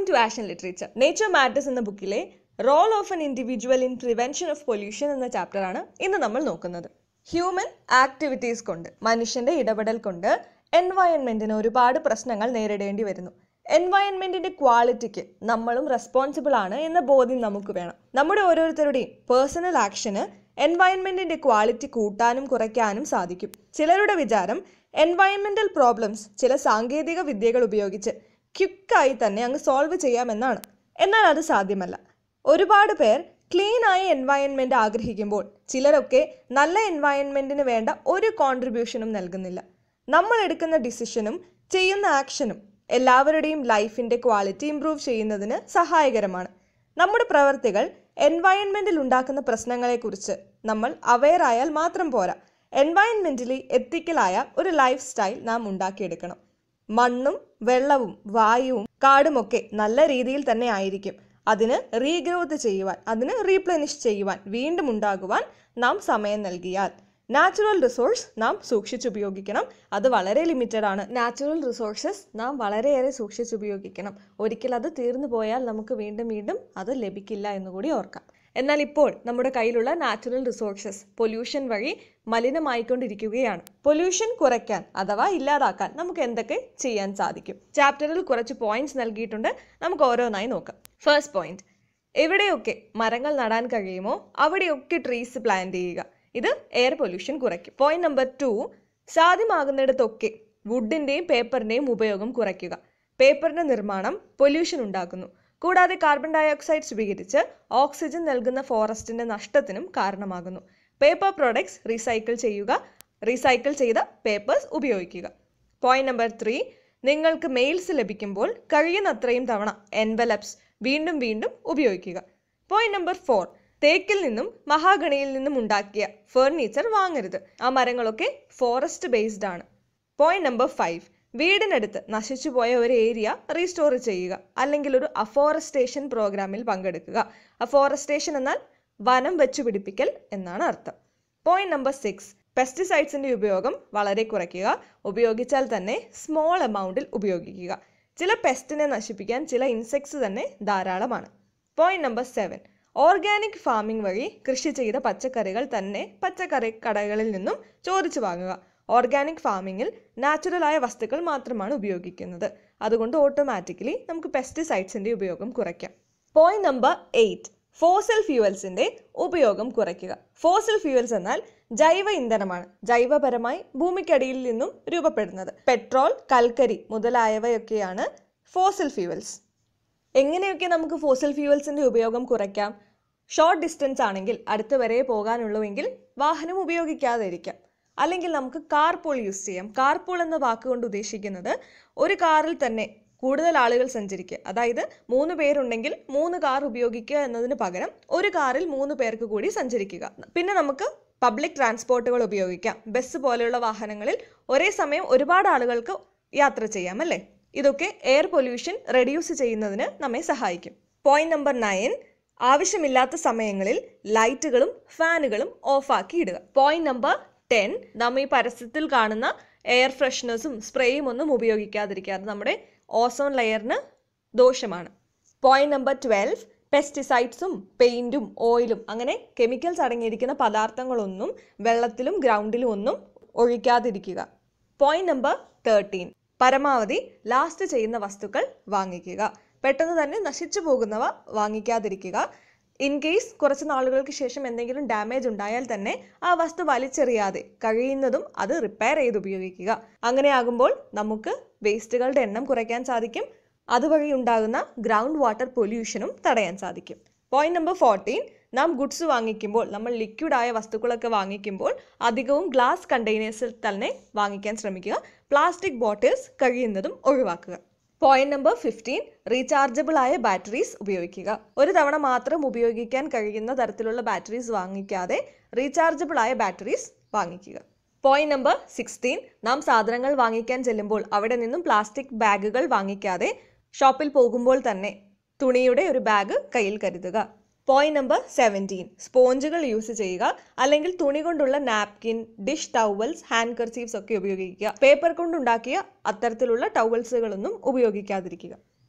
to ആഷൻ literature nature matters എന്ന ബുക്കിലെ role of an individual in prevention of pollution എന്ന ചാപ്റ്ററാണ് ഇന്ന് നമ്മൾ നോക്കുന്നത് ഹ്യൂമൻ ആക്ടിവിറ്റീസ് കൊണ്ട് മനുഷ്യന്റെ ഇടപെടൽ കൊണ്ട് എൻവയൺമെന്റിന് ഒരുപാട് പ്രശ്നങ്ങൾ നേരിടേണ്ടി വരുന്നു എൻവയൺമെന്റിന്റെ ക്വാളിറ്റിക്ക് നമ്മളും റെസ്പോൺസിബിൾ ആണ് എന്ന ബോധ്യം നമുക്ക് വേണം നമ്മുടെ ഓരോരുത്തരുടെയും പേഴ്സണൽ ആക്ഷന് എൻവയൺമെന്റിന്റെ ക്വാളിറ്റി കൂട്ടാനും കുറയ്ക്കാനും സാധിക്കും ചിലരുടെ വിചാരം എൻവയൺമെന്റൽ പ്രോബ്ലംസ് ചില സാങ്കേതിക വിദ്യകൾ ഉപയോഗിച്ച് ക്വിക്കായി തന്നെ അങ്ങ് സോൾവ് ചെയ്യാമെന്നാണ് എന്നാൽ അത് സാധ്യമല്ല ഒരുപാട് പേർ ക്ലീൻ ആയ എൻവയൺമെന്റ് ആഗ്രഹിക്കുമ്പോൾ ചിലരൊക്കെ നല്ല എൻവയൺമെന്റിന് വേണ്ട ഒരു കോൺട്രിബ്യൂഷനും നൽകുന്നില്ല നമ്മൾ എടുക്കുന്ന ഡിസിഷനും ചെയ്യുന്ന ആക്ഷനും എല്ലാവരുടെയും ലൈഫിന്റെ ക്വാളിറ്റി ഇംപ്രൂവ് ചെയ്യുന്നതിന് സഹായകരമാണ് നമ്മുടെ പ്രവർത്തികൾ എൻവയൺമെന്റിൽ ഉണ്ടാക്കുന്ന പ്രശ്നങ്ങളെക്കുറിച്ച് നമ്മൾ അവെയർ ആയാൽ മാത്രം പോരാ എൻവയൺമെന്റലി എത്തിക്കലായ ഒരു ലൈഫ് സ്റ്റൈൽ നാം ഉണ്ടാക്കിയെടുക്കണം മണ്ണും വെള്ളവും വായുവും കാടുമൊക്കെ നല്ല രീതിയിൽ തന്നെ ആയിരിക്കും അതിന് റീഗ്രോത്ത് ചെയ്യുവാൻ അതിന് റീപ്ലനിഷ് ചെയ്യുവാൻ വീണ്ടും ഉണ്ടാകുവാൻ നാം സമയം നൽകിയാൽ നാച്ചുറൽ റിസോഴ്സ് നാം സൂക്ഷിച്ചുപയോഗിക്കണം അത് വളരെ ലിമിറ്റഡ് ആണ് നാച്ചുറൽ റിസോഴ്സസ് നാം വളരെയേറെ സൂക്ഷിച്ചുപയോഗിക്കണം ഒരിക്കൽ അത് തീർന്നു പോയാൽ നമുക്ക് വീണ്ടും വീണ്ടും അത് ലഭിക്കില്ല എന്നുകൂടി ഓർക്കാം എന്നാൽ ഇപ്പോൾ നമ്മുടെ കയ്യിലുള്ള നാച്ചുറൽ റിസോഴ്സസ് പൊല്യൂഷൻ വഴി മലിനമായിക്കൊണ്ടിരിക്കുകയാണ് പൊല്യൂഷൻ കുറയ്ക്കാൻ അഥവാ ഇല്ലാതാക്കാൻ നമുക്ക് എന്തൊക്കെ ചെയ്യാൻ സാധിക്കും ചാപ്റ്ററിൽ കുറച്ച് പോയിന്റ്സ് നൽകിയിട്ടുണ്ട് നമുക്ക് ഓരോന്നായി നോക്കാം ഫസ്റ്റ് പോയിന്റ് എവിടെയൊക്കെ മരങ്ങൾ നടാൻ കഴിയുമോ അവിടെയൊക്കെ ട്രീസ് പ്ലാന്റ് ചെയ്യുക ഇത് എയർ പൊല്യൂഷൻ കുറയ്ക്കും പോയിന്റ് നമ്പർ ടു സാധ്യമാകുന്നിടത്തൊക്കെ വുഡിന്റെയും പേപ്പറിന്റെയും ഉപയോഗം കുറയ്ക്കുക പേപ്പറിന്റെ നിർമ്മാണം പൊല്യൂഷൻ ഉണ്ടാക്കുന്നു കൂടാതെ കാർബൺ ഡയോക്സൈഡ് സ്വീകരിച്ച് ഓക്സിജൻ നൽകുന്ന ഫോറസ്റ്റിന്റെ നഷ്ടത്തിനും കാരണമാകുന്നു പേപ്പർ പ്രോഡക്ട്സ് റീസൈക്കിൾ ചെയ്യുക റീസൈക്കിൾ ചെയ്ത പേപ്പേഴ്സ് ഉപയോഗിക്കുക പോയിന്റ് നമ്പർ ത്രീ നിങ്ങൾക്ക് മെയിൽസ് ലഭിക്കുമ്പോൾ കഴിയുന്നത്രയും തവണ എൻവലപ്സ് വീണ്ടും വീണ്ടും ഉപയോഗിക്കുക പോയിന്റ് നമ്പർ ഫോർ തേക്കിൽ നിന്നും മഹാഗണിയിൽ നിന്നും ഉണ്ടാക്കിയ ഫർണിച്ചർ വാങ്ങരുത് ആ മരങ്ങളൊക്കെ ഫോറസ്റ്റ് ബേസ്ഡ് ആണ് പോയിന്റ് നമ്പർ ഫൈവ് വീടിനടുത്ത് നശിച്ചുപോയ ഒരു ഏരിയ റീസ്റ്റോർ ചെയ്യുക അല്ലെങ്കിൽ ഒരു അഫോറസ്റ്റേഷൻ പ്രോഗ്രാമിൽ പങ്കെടുക്കുക അഫോറസ്റ്റേഷൻ എന്നാൽ വനം വെച്ചു പിടിപ്പിക്കൽ എന്നാണ് അർത്ഥം പോയിന്റ് നമ്പർ സിക്സ് പെസ്റ്റിസൈഡ്സിന്റെ ഉപയോഗം വളരെ കുറയ്ക്കുക ഉപയോഗിച്ചാൽ തന്നെ സ്മോൾ എമൗണ്ടിൽ ഉപയോഗിക്കുക ചില പെസ്റ്റിനെ നശിപ്പിക്കാൻ ചില ഇൻസെക്ട്സ് തന്നെ ധാരാളമാണ് point number seven organic farming വഴി കൃഷി ചെയ്ത പച്ചക്കറികൾ തന്നെ പച്ചക്കറി കടകളിൽ നിന്നും ചോദിച്ചു വാങ്ങുക ഓർഗാനിക് ഫാമിങ്ങിൽ നാച്ചുറലായ വസ്തുക്കൾ മാത്രമാണ് ഉപയോഗിക്കുന്നത് അതുകൊണ്ട് ഓട്ടോമാറ്റിക്കലി നമുക്ക് പെസ്റ്റിസൈഡ്സിന്റെ ഉപയോഗം കുറയ്ക്കാം പോയിന്റ് നമ്പർ എയ്റ്റ് ഫോസൽ ഫ്യൂവൽസിന്റെ ഉപയോഗം കുറയ്ക്കുക ഫോസൽ ഫ്യൂവൽസ് എന്നാൽ ജൈവ ഇന്ധനമാണ് ജൈവപരമായി ഭൂമിക്കടിയിൽ നിന്നും രൂപപ്പെടുന്നത് പെട്രോൾ കൽക്കരി മുതലായവയൊക്കെയാണ് ഫോസൽ ഫ്യൂവൽസ് എങ്ങനെയൊക്കെ നമുക്ക് ഫോസൽ ഫ്യൂവൽസിന്റെ ഉപയോഗം കുറയ്ക്കാം ഷോർട്ട് ഡിസ്റ്റൻസ് ആണെങ്കിൽ അടുത്ത് വരെ പോകാനുള്ളൂവെങ്കിൽ വാഹനം ഉപയോഗിക്കാതെ ഇരിക്കാം അല്ലെങ്കിൽ നമുക്ക് കാർ പൂൾ യൂസ് ചെയ്യാം കാർ പൂൾ എന്ന വാക്കുകൊണ്ട് ഉദ്ദേശിക്കുന്നത് ഒരു കാറിൽ തന്നെ കൂടുതൽ ആളുകൾ സഞ്ചരിക്കുക അതായത് മൂന്ന് പേരുണ്ടെങ്കിൽ മൂന്ന് കാർ ഉപയോഗിക്കുക എന്നതിന് പകരം ഒരു കാറിൽ മൂന്ന് പേർക്ക് കൂടി സഞ്ചരിക്കുക പിന്നെ നമുക്ക് പബ്ലിക് ട്രാൻസ്പോർട്ടുകൾ ഉപയോഗിക്കാം ബസ് പോലെയുള്ള വാഹനങ്ങളിൽ ഒരേ സമയം ഒരുപാട് ആളുകൾക്ക് യാത്ര ചെയ്യാം അല്ലേ ഇതൊക്കെ എയർ പൊല്യൂഷൻ റെഡ്യൂസ് ചെയ്യുന്നതിന് നമ്മെ സഹായിക്കും പോയിന്റ് നമ്പർ നയൻ ആവശ്യമില്ലാത്ത സമയങ്ങളിൽ ലൈറ്റുകളും ഫാനുകളും ഓഫാക്കി ഇടുക പോയിന്റ് നമ്പർ ടെൻ നാം ഈ പരസ്യത്തിൽ കാണുന്ന എയർ ഫ്രഷ്നേഴ്സും സ്പ്രേയും ഒന്നും ഉപയോഗിക്കാതിരിക്കുക അത് നമ്മുടെ ഓസോൺ ലെയറിന് ദോഷമാണ് പോയിന്റ് നമ്പർ ട്വൽവ് പെസ്റ്റിസൈഡ്സും പെയിന്റും ഓയിലും അങ്ങനെ കെമിക്കൽസ് അടങ്ങിയിരിക്കുന്ന പദാർത്ഥങ്ങളൊന്നും വെള്ളത്തിലും ഗ്രൗണ്ടിലും ഒന്നും ഒഴിക്കാതിരിക്കുക പോയിന്റ് നമ്പർ തേർട്ടീൻ പരമാവധി ലാസ്റ്റ് ചെയ്യുന്ന വസ്തുക്കൾ വാങ്ങിക്കുക പെട്ടെന്ന് തന്നെ നശിച്ചു പോകുന്നവ വാങ്ങിക്കാതിരിക്കുക ഇൻ കേസ് കുറച്ച് നാളുകൾക്ക് ശേഷം എന്തെങ്കിലും ഡാമേജ് ഉണ്ടായാൽ തന്നെ ആ വസ്തു വലിച്ചെറിയാതെ കഴിയുന്നതും അത് റിപ്പയർ ചെയ്ത് ഉപയോഗിക്കുക അങ്ങനെയാകുമ്പോൾ നമുക്ക് വേസ്റ്റുകളുടെ എണ്ണം കുറയ്ക്കാൻ സാധിക്കും അതുവഴി ഉണ്ടാകുന്ന ഗ്രൗണ്ട് വാട്ടർ പൊല്യൂഷനും തടയാൻ സാധിക്കും പോയിന്റ് നമ്പർ ഫോർട്ടീൻ നാം ഗുഡ്സ് വാങ്ങിക്കുമ്പോൾ നമ്മൾ ലിക്വിഡായ വസ്തുക്കളൊക്കെ വാങ്ങിക്കുമ്പോൾ അധികവും ഗ്ലാസ് കണ്ടെയ്നേഴ്സിൽ തന്നെ വാങ്ങിക്കാൻ ശ്രമിക്കുക പ്ലാസ്റ്റിക് ബോട്ടിൽസ് കഴിയുന്നതും ഒഴിവാക്കുക പോയിന്റ് നമ്പർ ഫിഫ്റ്റീൻ റീചാർജബിൾ ആയ ബാറ്ററീസ് ഉപയോഗിക്കുക ഒരു തവണ മാത്രം ഉപയോഗിക്കാൻ കഴിയുന്ന തരത്തിലുള്ള ബാറ്ററീസ് വാങ്ങിക്കാതെ റീചാർജബിൾ ആയ ബാറ്ററീസ് വാങ്ങിക്കുക പോയിന്റ് നമ്പർ സിക്സ്റ്റീൻ നാം സാധനങ്ങൾ വാങ്ങിക്കാൻ ചെല്ലുമ്പോൾ അവിടെ നിന്നും പ്ലാസ്റ്റിക് ബാഗുകൾ വാങ്ങിക്കാതെ ഷോപ്പിൽ പോകുമ്പോൾ തന്നെ തുണിയുടെ ഒരു ബാഗ് കയ്യിൽ കരുതുക പോയിന്റ് നമ്പർ സെവൻറ്റീൻ സ്പോഞ്ചുകൾ യൂസ് ചെയ്യുക അല്ലെങ്കിൽ തുണി കൊണ്ടുള്ള napkin dish towels handkerchiefs ഒക്കെ ഉപയോഗിക്കുക പേപ്പർ കൊണ്ടുണ്ടാക്കിയ അത്തരത്തിലുള്ള ടവൽസുകളൊന്നും ഉപയോഗിക്കാതിരിക്കുക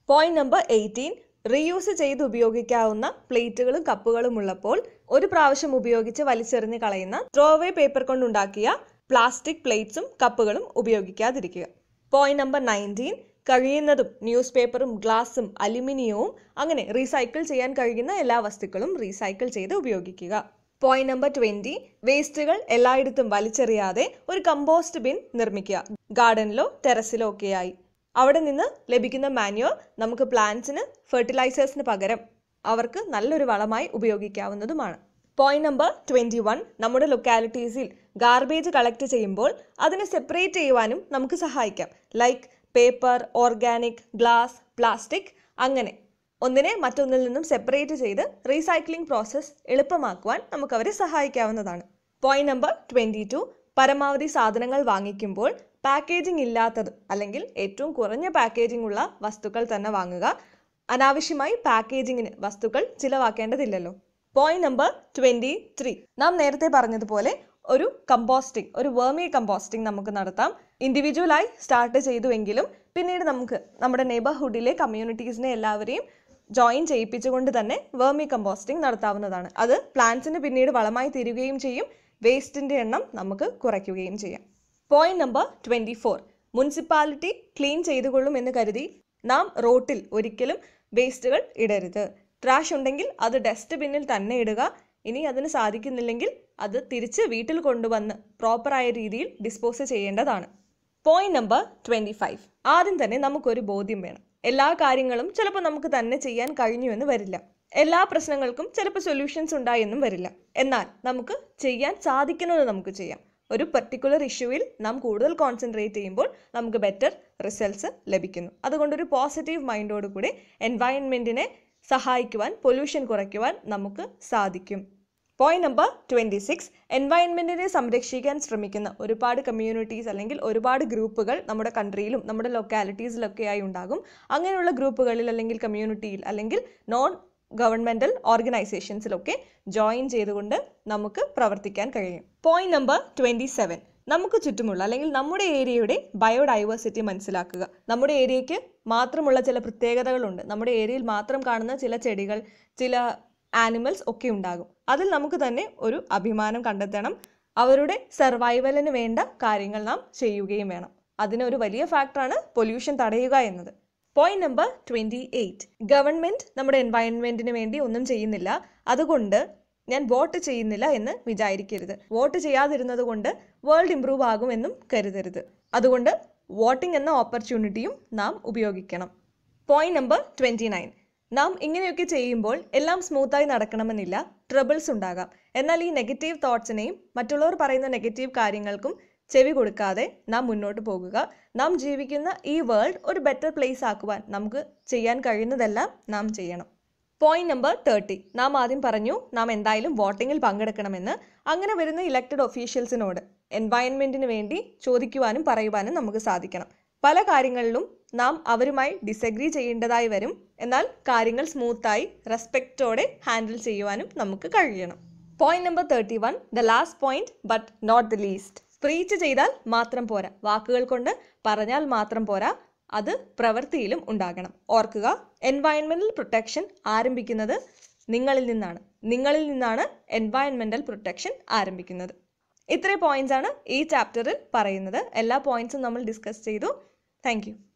പോയിന്റ് നമ്പർ എയ്റ്റീൻ റീയൂസ് ചെയ്ത് ഉപയോഗിക്കാവുന്ന പ്ലേറ്റുകളും കപ്പുകളും ഉള്ളപ്പോൾ ഒരു പ്രാവശ്യം ഉപയോഗിച്ച് വലിച്ചെറിഞ്ഞ് കളയുന്ന ത്രോ അവേ പേപ്പർ കൊണ്ടുണ്ടാക്കിയ പ്ലാസ്റ്റിക് പ്ലേറ്റ്സും കപ്പുകളും ഉപയോഗിക്കാതിരിക്കുക പോയിന്റ് നമ്പർ നയൻറ്റീൻ കഴിയുന്നതും ന്യൂസ് പേപ്പറും ഗ്ലാസും അലുമിനിയവും അങ്ങനെ റീസൈക്കിൾ ചെയ്യാൻ കഴിയുന്ന എല്ലാ വസ്തുക്കളും റീസൈക്കിൾ ചെയ്ത് ഉപയോഗിക്കുക പോയിന്റ് നമ്പർ ട്വന്റി വേസ്റ്റുകൾ എല്ലായിടത്തും വലിച്ചെറിയാതെ ഒരു കമ്പോസ്റ്റ് ബിൻ നിർമ്മിക്കുക ഗാർഡനിലോ ടെറസിലോ ഒക്കെയായി അവിടെ നിന്ന് ലഭിക്കുന്ന മാന്യുവർ നമുക്ക് പ്ലാന്റ്സിന് ഫെർട്ടിലൈസേഴ്സിന് പകരം അവർക്ക് നല്ലൊരു വളമായി ഉപയോഗിക്കാവുന്നതുമാണ് പോയിന്റ് നമ്പർ ട്വൻറ്റി വൺ നമ്മുടെ ലൊക്കാലിറ്റീസിൽ ഗാർബേജ് കളക്ട് ചെയ്യുമ്പോൾ അതിനെ സെപ്പറേറ്റ് ചെയ്യുവാനും നമുക്ക് സഹായിക്കാം like paper organic glass plastic അങ്ങനെ ഒന്നിനെ മറ്റൊന്നിൽ നിന്നും സെപ്പറേറ്റ് ചെയ്ത് റീസൈക്ലിംഗ് പ്രോസസ്സ് എളുപ്പമാക്കുവാൻ നമുക്ക് അവരെ സഹായിക്കാവുന്നതാണ് പോയിന്റ് നമ്പർ ട്വൻറ്റി ടു പരമാവധി സാധനങ്ങൾ വാങ്ങിക്കുമ്പോൾ പാക്കേജിംഗ് ഇല്ലാത്തത് അല്ലെങ്കിൽ ഏറ്റവും കുറഞ്ഞ പാക്കേജിംഗ് ഉള്ള വസ്തുക്കൾ തന്നെ വാങ്ങുക അനാവശ്യമായി പാക്കേജിങ്ങിന് വസ്തുക്കൾ ചിലവാക്കേണ്ടതില്ലല്ലോ പോയിന്റ് നമ്പർ ട്വൻറ്റി ത്രീ നാം നേരത്തെ പറഞ്ഞതുപോലെ ഒരു കമ്പോസ്റ്റിംഗ് ഒരു വേർമി കമ്പോസ്റ്റിംഗ് നമുക്ക് നടത്താം ഇൻഡിവിജ്വലായി സ്റ്റാർട്ട് ചെയ്തുവെങ്കിലും പിന്നീട് നമുക്ക് നമ്മുടെ നെയ്ബർഹുഡിലെ കമ്മ്യൂണിറ്റീസിനെ എല്ലാവരെയും ജോയിൻ ചെയ്യിപ്പിച്ചുകൊണ്ട് തന്നെ വേർമി കമ്പോസ്റ്റിംഗ് നടത്താവുന്നതാണ് അത് പ്ലാന്റ്സിന് പിന്നീട് വളമായി തീരുകയും ചെയ്യും വേസ്റ്റിൻ്റെ എണ്ണം നമുക്ക് കുറയ്ക്കുകയും ചെയ്യാം point number twenty four municipality clean ചെയ്തുകൊള്ളും എന്ന് കരുതി നാം റോട്ടിൽ ഒരിക്കലും വേസ്റ്റുകൾ ഇടരുത് ട്രാഷ് ഉണ്ടെങ്കിൽ അത് ഡസ്റ്റ്ബിന്നിൽ തന്നെ ഇടുക ഇനി അതിന് സാധിക്കുന്നില്ലെങ്കിൽ അത് തിരിച്ച് വീട്ടിൽ കൊണ്ടുവന്ന് പ്രോപ്പറായ രീതിയിൽ ഡിസ്പോസ് ചെയ്യേണ്ടതാണ് പോയിന്റ് നമ്പർ ട്വൻറ്റി ഫൈവ് ആദ്യം തന്നെ നമുക്കൊരു ബോധ്യം വേണം എല്ലാ കാര്യങ്ങളും ചിലപ്പോൾ നമുക്ക് തന്നെ ചെയ്യാൻ കഴിഞ്ഞു എന്ന് വരില്ല എല്ലാ പ്രശ്നങ്ങൾക്കും ചിലപ്പോൾ സൊല്യൂഷൻസ് ഉണ്ടായെന്നും വരില്ല എന്നാൽ നമുക്ക് ചെയ്യാൻ സാധിക്കുന്നത് നമുക്ക് ചെയ്യാം ഒരു പെർട്ടിക്കുലർ ഇഷ്യൂവിൽ നാം കൂടുതൽ കോൺസെൻട്രേറ്റ് ചെയ്യുമ്പോൾ നമുക്ക് ബെറ്റർ റിസൾട്ട്സ് ലഭിക്കുന്നു അതുകൊണ്ട് ഒരു പോസിറ്റീവ് മൈൻഡോട് കൂടി എൻവയൺമെൻറ്റിനെ സഹായിക്കുവാൻ പൊല്യൂഷൻ കുറയ്ക്കുവാൻ നമുക്ക് സാധിക്കും പോയിന്റ് നമ്പർ ട്വൻറ്റി സിക്സ് എൻവയൺമെൻറ്റിനെ സംരക്ഷിക്കാൻ ശ്രമിക്കുന്ന ഒരുപാട് കമ്മ്യൂണിറ്റീസ് അല്ലെങ്കിൽ ഒരുപാട് ഗ്രൂപ്പുകൾ നമ്മുടെ കൺട്രിയിലും നമ്മുടെ ലൊക്കാലിറ്റീസിലൊക്കെയായി ഉണ്ടാകും അങ്ങനെയുള്ള ഗ്രൂപ്പുകളിൽ അല്ലെങ്കിൽ കമ്മ്യൂണിറ്റിയിൽ അല്ലെങ്കിൽ നോൺ ഗവൺമെൻറ്റൽ ഓർഗനൈസേഷൻസിലൊക്കെ ജോയിൻ ചെയ്തുകൊണ്ട് നമുക്ക് പ്രവർത്തിക്കാൻ കഴിയും പോയിന്റ് നമ്പർ ട്വൻറ്റി സെവൻ നമുക്ക് ചുറ്റുമുള്ള അല്ലെങ്കിൽ നമ്മുടെ ഏരിയയുടെ ബയോഡൈവേഴ്സിറ്റി മനസ്സിലാക്കുക നമ്മുടെ ഏരിയയ്ക്ക് മാത്രമുള്ള ചില പ്രത്യേകതകളുണ്ട് നമ്മുടെ ഏരിയയിൽ മാത്രം കാണുന്ന ചില ചെടികൾ ചില ആനിമൽസ് ഒക്കെ ഉണ്ടാകും അതിൽ നമുക്ക് തന്നെ ഒരു അഭിമാനം കണ്ടെത്തണം അവരുടെ സർവൈവലിന് വേണ്ട കാര്യങ്ങൾ നാം ചെയ്യുകയും വേണം അതിനൊരു വലിയ ഫാക്ടറാണ് പൊല്യൂഷൻ തടയുക എന്നത് point number twenty eight government നമ്മുടെ എൻവയൺമെൻറ്റിന് വേണ്ടി ഒന്നും ചെയ്യുന്നില്ല അതുകൊണ്ട് ഞാൻ വോട്ട് ചെയ്യുന്നില്ല എന്ന് വിചാരിക്കരുത് വോട്ട് ചെയ്യാതിരുന്നത് കൊണ്ട് വേൾഡ് ഇമ്പ്രൂവ് ആകുമെന്നും കരുതരുത് അതുകൊണ്ട് വോട്ടിംഗ് എന്ന ഓപ്പർച്യൂണിറ്റിയും നാം ഉപയോഗിക്കണം പോയിന്റ് നമ്പർ ട്വൻറ്റി നയൻ നാം ഇങ്ങനെയൊക്കെ ചെയ്യുമ്പോൾ എല്ലാം സ്മൂത്തായി നടക്കണമെന്നില്ല ട്രബിൾസ് ഉണ്ടാകാം എന്നാൽ ഈ നെഗറ്റീവ് തോട്ട്സിനെയും മറ്റുള്ളവർ പറയുന്ന നെഗറ്റീവ് കാര്യങ്ങൾക്കും ചെവി കൊടുക്കാതെ നാം മുന്നോട്ട് പോകുക നാം ജീവിക്കുന്ന ഈ വേൾഡ് ഒരു ബെറ്റർ പ്ലേസ് ആക്കുവാൻ നമുക്ക് ചെയ്യാൻ കഴിയുന്നതെല്ലാം നാം ചെയ്യണം പോയിന്റ് നമ്പർ തേർട്ടി നാം ആദ്യം പറഞ്ഞു നാം എന്തായാലും വോട്ടിങ്ങിൽ പങ്കെടുക്കണമെന്ന് അങ്ങനെ വരുന്ന ഇലക്റ്റഡ് ഒഫീഷ്യൽസിനോട് എൻവയൺമെന്റിന് വേണ്ടി ചോദിക്കുവാനും പറയുവാനും നമുക്ക് സാധിക്കണം പല കാര്യങ്ങളിലും നാം അവരുമായി ഡിസഗ്രി ചെയ്യേണ്ടതായി വരും എന്നാൽ കാര്യങ്ങൾ സ്മൂത്തായി റെസ്പെക്റ്റോടെ ഹാൻഡിൽ ചെയ്യുവാനും നമുക്ക് കഴിയണം point number thirty one the last point but not the least preach ചെയ്താൽ മാത്രം പോരാ വാക്കുകൾ കൊണ്ട് പറഞ്ഞാൽ മാത്രം പോരാ അത് പ്രവൃത്തിയിലും ഉണ്ടാകണം ഓർക്കുക എൻവയൺമെന്റൽ പ്രൊട്ടക്ഷൻ ആരംഭിക്കുന്നത് നിങ്ങളിൽ നിന്നാണ് നിങ്ങളിൽ നിന്നാണ് എൻവയൺമെന്റൽ പ്രൊട്ടക്ഷൻ ആരംഭിക്കുന്നത് ഇത്രയും പോയിന്റ്സ് ആണ് ഈ ചാപ്റ്ററിൽ പറയുന്നത് എല്ലാ പോയിന്റ്സും നമ്മൾ ഡിസ്കസ് ചെയ്തു താങ്ക്